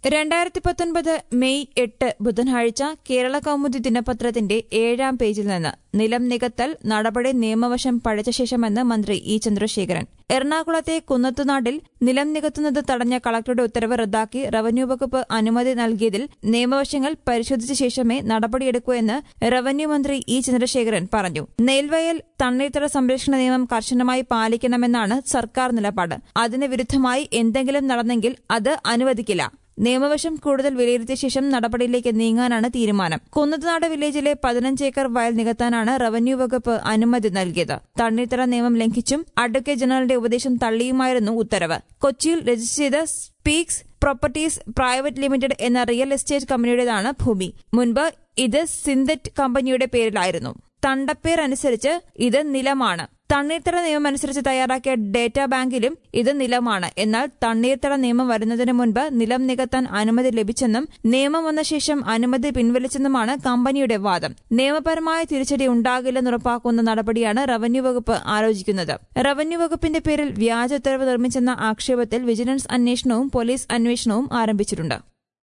രണ്ടായിരത്തി പത്തൊൻപത് മെയ് എട്ട് ബുധനാഴ്ച കേരള കൗമുദി ദിനപത്രത്തിന്റെ ഏഴാം പേജിൽ നിന്ന് നിലം നികത്തൽ നടപടി നിയമവശം പഴച്ച ശേഷമെന്ന് മന്ത്രി ഇ ചന്ദ്രശേഖരൻ എറണാകുളത്തെ കുന്നത്തുനാടിൽ നിലം നികത്തുന്നത് തടഞ്ഞ കളക്ടറുടെ ഉത്തരവ് റദ്ദാക്കി റവന്യൂ വകുപ്പ് അനുമതി നൽകിയതിൽ നിയമവശങ്ങൾ പരിശോധിച്ച ശേഷമേ നടപടിയെടുക്കൂ എന്ന് റവന്യൂ മന്ത്രി ഇ ചന്ദ്രശേഖരൻ പറഞ്ഞു നെൽവയൽ തണ്ണീർത്തട സംരക്ഷണ നിയമം കർശനമായി പാലിക്കണമെന്നാണ് സർക്കാർ നിലപാട് അതിന് വിരുദ്ധമായി എന്തെങ്കിലും നടന്നെങ്കിൽ അത് അനുവദിക്കില്ല നിയമവശം കൂടുതൽ വിലയിരുത്തിയ ശേഷം നടപടിയിലേക്ക് നീങ്ങാനാണ് തീരുമാനം കുന്നത്തുനാട് വില്ലേജിലെ പതിനഞ്ച് ഏക്കർ വയൽ നികത്താനാണ് റവന്യൂ വകുപ്പ് അനുമതി നൽകിയത് തണ്ണീർത്തട നിയമം ലംഘിച്ചും അഡ്വക്കേറ്റ് ജനറലിന്റെ ഉപദേശം തള്ളിയുമായിരുന്നു ഉത്തരവ് കൊച്ചിയിൽ രജിസ്റ്റർ ചെയ്ത സ്പീക്സ് പ്രോപ്പർട്ടീസ് പ്രൈവറ്റ് ലിമിറ്റഡ് എന്ന റിയൽ എസ്റ്റേറ്റ് കമ്പനിയുടേതാണ് ഭൂമി മുൻപ് ഇത് സിന്തറ്റ് കമ്പനിയുടെ പേരിലായിരുന്നു തണ്ടപ്പേർ അനുസരിച്ച് ഇത് നിലമാണ് തണ്ണീർത്തട നിയമം അനുസരിച്ച് തയ്യാറാക്കിയ ഡേറ്റാ ബാങ്കിലും ഇത് നിലമാണ് എന്നാൽ തണ്ണീർത്തട നിയമം വരുന്നതിന് മുൻപ് നിലം നികത്താൻ അനുമതി ലഭിച്ചെന്നും നിയമം വന്ന ശേഷം അനുമതി പിൻവലിച്ചെന്നുമാണ് കമ്പനിയുടെ വാദം നിയമപരമായ തിരിച്ചടി ഉണ്ടാകില്ലെന്ന് ഉറപ്പാക്കുന്ന നടപടിയാണ് റവന്യൂ വകുപ്പ് ആലോചിക്കുന്നത് റവന്യൂ വകുപ്പിന്റെ പേരിൽ വ്യാജ ഉത്തരവ് നിർമ്മിച്ചെന്ന ആക്ഷേപത്തിൽ വിജിലൻസ് അന്വേഷണവും പോലീസ് അന്വേഷണവും ആരംഭിച്ചിട്ടുണ്ട്